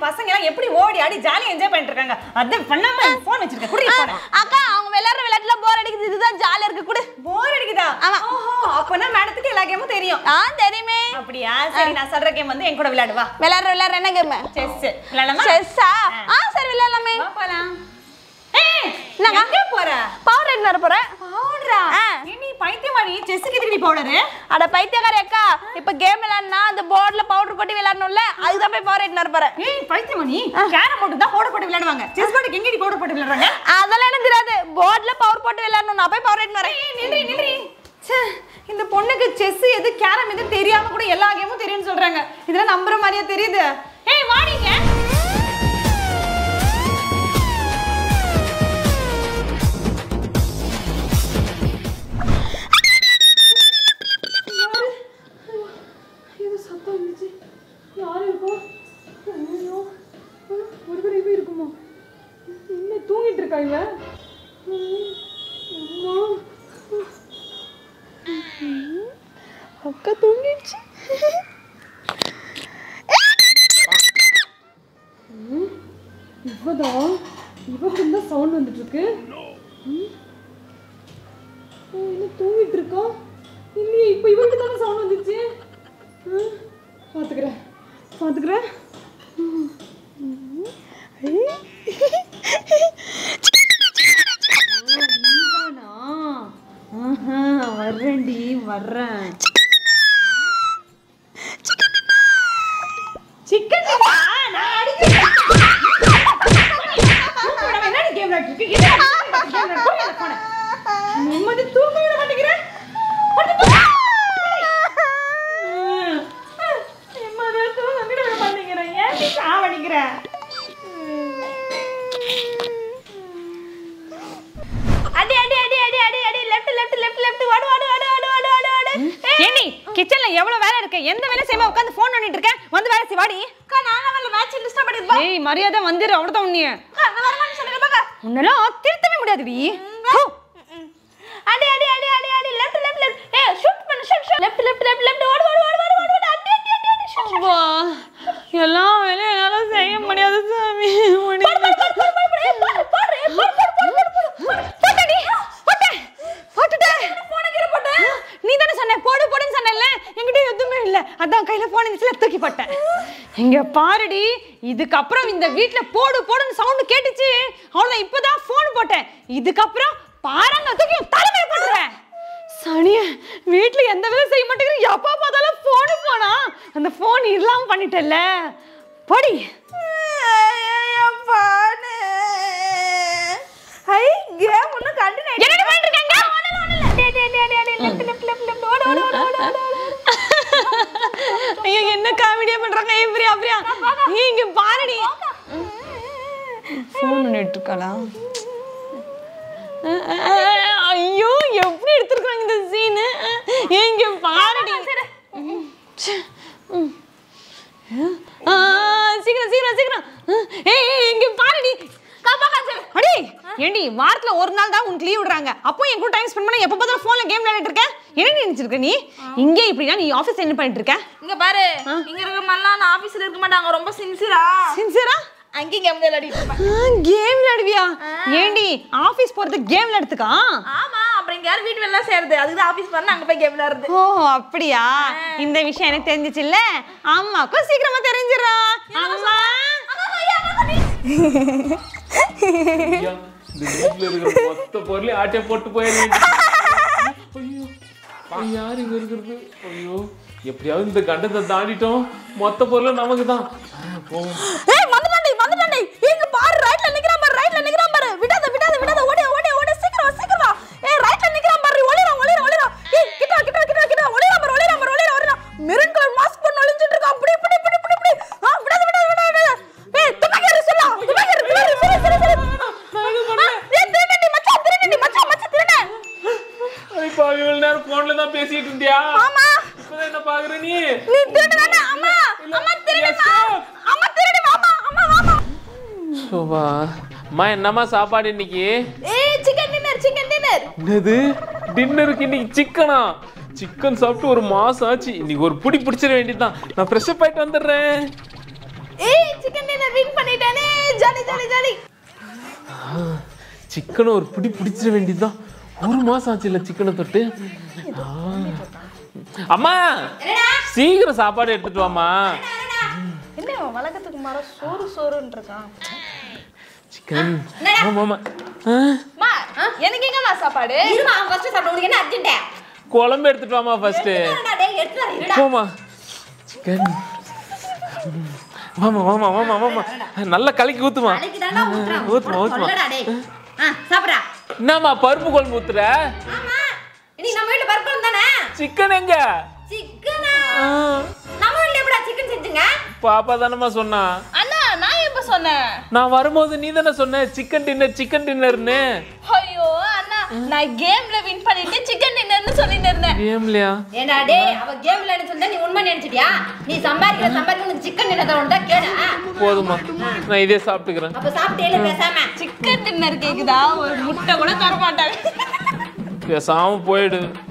பசங்க எல்லாம் எப்படி ஓடி ஆடி ஜாலியா என்ஜாய் பண்ணிட்டு இருக்காங்க அதான் பண்ணாம போன் வச்சிருக்க குடி போன அக்கா அவங்க விளையாடுற விளையாட்டுல போர் அடிக்குது இதுதான் ஜாலியா இருக்கு குடு போர் அடிக்குதா ஆமா. ஓஹோ அப்பனா மேடத்துக்கு எல்லா கேமும் தெரியும் ஆ தெரியுமே அப்படியா சரி நான் சொல்ற கேம் வந்து என் கூட விளையாடுவா விளையாடுற விளையாடுற என்ன கேம் செஸ் விளையாடலாமா செஸ்ஸா ஆ சரி விளையாடலாமே வா போலாம் ஏய் என்னங்க? எங்க போற பவர் ரைட் வர போறேன் பவுடரா ஆ. நீ பைத்தியமாடி செஸ்ஸுக்கு எதுக்கு பவுடரு அட பைத்தியக்காரி அக்கா இப்ப கேம் விளையாடுனா அந்த போர்டுல பவுடர் கொட்டி விளையாடணும்ல அதுதான் போய் பவர் ரைட் வர போறேன் ஏய் பைத்தியமாடி கேரம் போட்டு தான் பவுடர் போட்டு விளையாடுவாங்க செஸ் போர்டுக்கு எங்கடி பவுடர் போட்டு விளையாடுறாங்க அதெல்லாம் எனக்கு தெரியாது போர்டுல பவர் போட்டு விளையாடணும் நான் போய் பவர் ரைட் வரேன் ஏய் நில்றி நில்றி ச்சே, இந்த பொண்ணுக்கு செஸ் எது கேரம் எது தெரியாம கூட எல்லா கேமும் தெரியும்னு சொல்றாங்க இதெல்லாம் நம்புற மாதிரியா தெரியுது ஏய் வாடிங்க ஏதோ சத்தம் வந்துச்சு யார் இருக்கும் ஐயோ ஒரு பேர் இருக்குமா என்ன தூங்கிட்டு இருக்கா இவ அம்மா அக்கா தூங்கிடுச்சு இவதான் இவக்கு தான் சவுண்ட் வந்துட்டு இருக்கு ம். ஓ, இன்னும் தூங்கிட்டு இருக்கா இல்லையே இப்போ இவருக்கு தானே சவுண்ட் வந்துச்சு ம். பாத்துக்கிறேன் பாத்துக்கிறேன் நீதானா? ஆஹா, வர்றேன்டி வர்றேன் சிக்கன் நான் அடிக்கிறேன் என்னடி கேம் விளையாட்டு இருக்கு என்ன கேம் விளையாட்டு போன நிம்மதி தூங்க விட மாட்டேங்கிறேன் நிம்மதியா தூங்க விட மாட்டேங்கிறேன் ஏன் நீ சாவடிக்கிற அடி அடி அடி அடி அடி அடி லெஃப்ட் லெஃப்ட் லெஃப்ட் லெஃப்ட் வாடு வாடு வாடு வாடு வாடு வாடு வாடு ஏண்டி கிச்சன்ல எவ்வளவு வேலை இருக்கு எந்த வேலை செய்யாம உட்கார்ந்து ஃபோன் பண்ணிட்டு இருக்கேன் வந்து வேலை செய் வாடி அக்கா நான் வரல மேட்ச் லிஸ்ட் பண்ணிட்டு ஏய் மரியாதை வந்துரு அவ்வளவுதான் உன்னிய நான் வர மாட்டேன்னு சொல்லுங்க பாக்கா உன்னெல்லாம் திருத்தவே முடியாதுடி அடி அடி அடி அடி அடி லெஃப்ட் லெஃப்ட் லெஃப்ட் ஏ ஷூட் பண்ணு shoot shoot left left left left ஓடு ஓடு ஓடு ஓடு ஓடு அடி அடி அடி அடி ஷூட் அப்பா எல்லா வேலையும் என்னால செய்ய முடியாது சாமி முடியல நீ தானே சொன்ன போடு போடுன்னு சொன்னல என்கிட்ட எதுவுமே இல்ல அதான் கையில போன் இருந்துச்சுல தூக்கி போட்டேன் இங்க பாருடி இதுக்கப்புறம் இந்த வீட்ல போடு போடுன்னு சவுண்ட் கேட்டுச்சு அவ்வளவுதான் இப்பதான் போன் போட்டேன் இதுக்கப்புறம் பாருங்க தூக்கி உன் தலைமையில போட்டுறேன் சனிய வீட்ல எந்த வேலையும் செய்ய மாட்டேங்கிற எப்பா பார்த்தாலும் போனு போனா அந்த போன் இல்லாம பண்ணிட்டல போடி ஹை கேம் ஒன்னும் கண்டினியூ என்னடி பண்ணிட்டு இருக்காங்க ஐயோ என்ன காமெடியா பண்றாங்க ஏய் பிரியா பிரியா ஏய் இங்க பாருடி ஃபோன் பண்ணிட்டு இருக்காளா ஐயோ எப்படி எடுத்திருக்காங்க இந்த சீனு ஏய் இங்க பாருடி ச்சே. ம். ஆ, சீக்கிரம் சீக்கிரம் சீக்கிரம் ஏய் ஏய், இங்க பாருடி அடி ஏண்டி வாரத்துல ஒரு நாள் தான் உனக்கு லீவ் விடுறாங்க அப்போ என் கூட டைம் ஸ்பெண்ட் பண்ண எப்ப பார்த்தாலும் போன்ல கேம் விளையாடிட்டு இருக்க என்ன நினைச்சிருக்க நீ இங்கே இப்படினா நீ ஆபீஸ் என்ன பண்ணிட்டு இருக்க இங்க பாரு இங்க இருக்கிற மாதிரிலாம் நான் ஆபீஸ்ல இருக்க மாட்டாங்க ரொம்ப சின்சியரா சின்சியரா அங்கேயும் கேம் விளையாடிட்டு இருப்பேன் கேம் விளையாடுவியா ஏண்டி ஆபீஸ் போறது கேம் விளையாடுறதுக்கா ஆமா அப்புறம் இங்க யார் வீட்டு வேலை செய்யறது அதுக்கு தான் ஆபீஸ் பண்ண அங்க போய் கேம் விளையாடுறது ஓ அப்படியா இந்த விஷயம் எனக்கு தெரிஞ்சிச்சுல்ல அம்மாக்கும் சீக்கிரமா தெரிஞ்சிடும் அம்மா ஐயா, இந்த வீட்ல இருக்கிற மொத்த பொருளையும் ஆட்டை போட்டு போயிடுங்க ஐயோ யார் இங்க இருக்கிறது ஐயோ எப்படியாவது இந்த கண்டத்தை தாண்டிட்டோம் மொத்த பொருளும் நமக்கு தான் போவோம் ஏய் வந்துட்டாண்டி வந்துட்டாண்டி இங்க பாரு ரைட்ல நிக்கறான் பாரு ரைட்ல நிக்கறான் பாரு விடாத விடாத விடாத ஓடி ஓடி ஓடி சீக்கிரம் வா, சீக்கிரம் வா ஏய் ரைட்ல நிக்கறான் பாரு ஒளிரா ஒளிரா ஒளிரா ஏய் கிட்ட வா, கிட்ட வா, கிட்ட வா, கிட்ட வா. ஒளிரா பாரு ஒளிரா பாரு ஒளிரா ஒளிரா மெரூன் கலர் மாஸ்க் போட்டு ஒளிஞ்சிட்டு இருக்கான் அப்படி இப்படி இப்படி இப்படி இப்படி ஆ விடாத விடாத விடாத விடாத ஏய் துப்பாக்கி எடு சொல்லா துப்பாக்கி எடு துப்பாக்கி சரி சரி சரி ஏய் திருடண்டி மச்சான் திருடண்டி மச்சான் மச்சான் திருடன் இப்போ இவ்வளவு நேரம் போன்ல தான் பேசிட்டு இருந்தியா ஆமா இப்பதான் என்ன பாக்குற நீ நீ திருடு வேணா அம்மா அம்மா திருடுமா அம்மா திருடுமா அம்மா அம்மா வாமா சோபா அம்மா என்னம்மா சாப்பாடு இன்னைக்கு ஏய் சிக்கன் டின்னர் சிக்கன் டின்னர் என்னது டின்னருக்கு இன்னைக்கு சிக்கனா சிக்கன் சாப்பிட்டு ஒரு மாசம் ஆச்சு இன்னைக்கு ஒரு புடி பிடிச்சிட வேண்டியதுதான் நான் ஃப்ரெஷ் அப் ஆயிட்டு வந்துடுறேன் ஏய் சிக்கன் டின்னர் வின் பண்ணிட்டேனே ஜாலி ஜாலி ஜாலி சிக்கனை ஒரு பிடி பிடிச்சிட வேண்டியதுதான் ஒரு மாசம் ஆச்சு இல்ல சிக்கனை தொட்டு ஆ. அம்மா சீக்கிரம் சாப்பாடு எடுத்துட்டு வாமா என்ன இவன் வழக்கத்துக்கு மாற சோறு சோறுன்னு இருக்கான் சிக்கன் ஆமா ஆமா ஆ, மா எனக்கு எங்கம்மா சாப்பாடு இருமா அவன் ஃபர்ஸ்ட் சாப்பிட உனக்கு என்ன அர்ஜென்ட் குழம்பு எடுத்துட்டு வாமா ஃபர்ஸ்ட் டேய் எடுத்து வா, இருடா போமா சிக்கன் வாமா வாமா வாமா வாமா நல்லா கலக்கி ஊத்துமா நாளைக்கு தாண்டா ஊத்துறான் ஊத்துமா ஊத்துமா சொல்லடா டேய் ஆ சாப்பிடுறா என்னம்மா பருப்பு குழம்பு ஊத்துற ஆமா நீ நம்ம வீட்ல பர்பலம் தானே சிக்கன் எங்க சிக்கனா ஆ, நம்ம வீட்ல எப்படா சிக்கன் செஞ்சுங்க பாப்பா தானம்மா சொன்னா அண்ணா நான் எப்ப சொன்னேன் நான் வரும்போது நீ தானே சொன்ன சிக்கன் டின்னர் சிக்கன் டின்னர்னு ஐயோ அண்ணா நான் கேம்ல வின் பண்ணிட்டு சிக்கன் டின்னர்னு சொல்லிட்டு இருந்தேன் ஏம்லையா ஏண்டா டேய் அவ கேம் விளையாட சொன்னா நீ உண்மை நினைச்சிட்டியா நீ சம்பாதிக்கிற சம்பாதிக்க உனக்கு சிக்கன் என்ன தோணுதா கேடா போதுமா நான் இதே சாப்பிட்டுக்கிறேன் அப்ப சாப்பிட்டே பேசாம சிக்கன் டின்னர் கேக்குதா ஒரு முட்டை கூட தர மாட்டாங்க பேசாம போயிடு